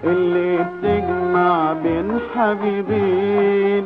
اللي بتجمع بين حبيبين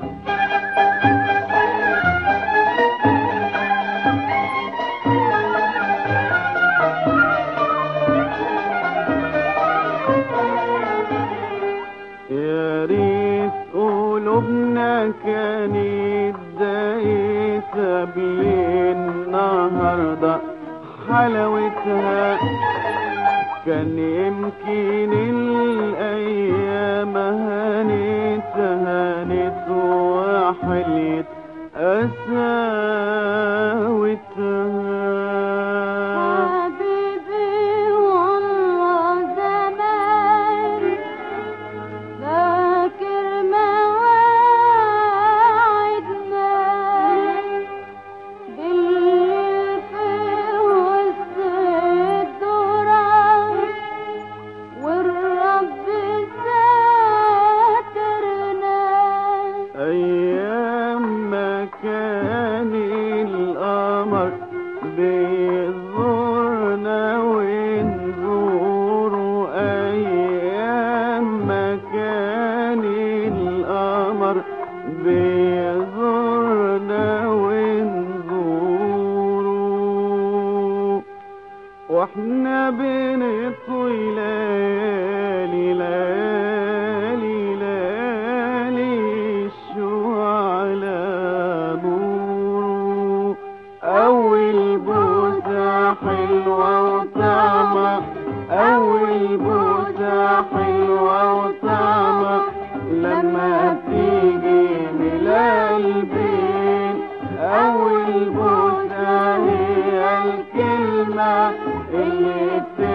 يا ريت قلوبنا كانت دايسة بلين النهاردة حلاوتها كان يمكن الأيام هانت هانت وحليت أساوتها حبيبي والله زمان فاكر مواعيدنا بالليل في وسط الدرة والرب ساترنا أيام ما كان القمر بيزورنا ونزور أيام ما كان القمر بيزورنا ونزوره واحنا بنطوي ليالي ليالي ليالي الشوق على نوره أول بوسة حلوة وطعمة أول بوسة حلوة وطعمة لما تيجي من القلبين أول بوسة هي الكلمة اللي بت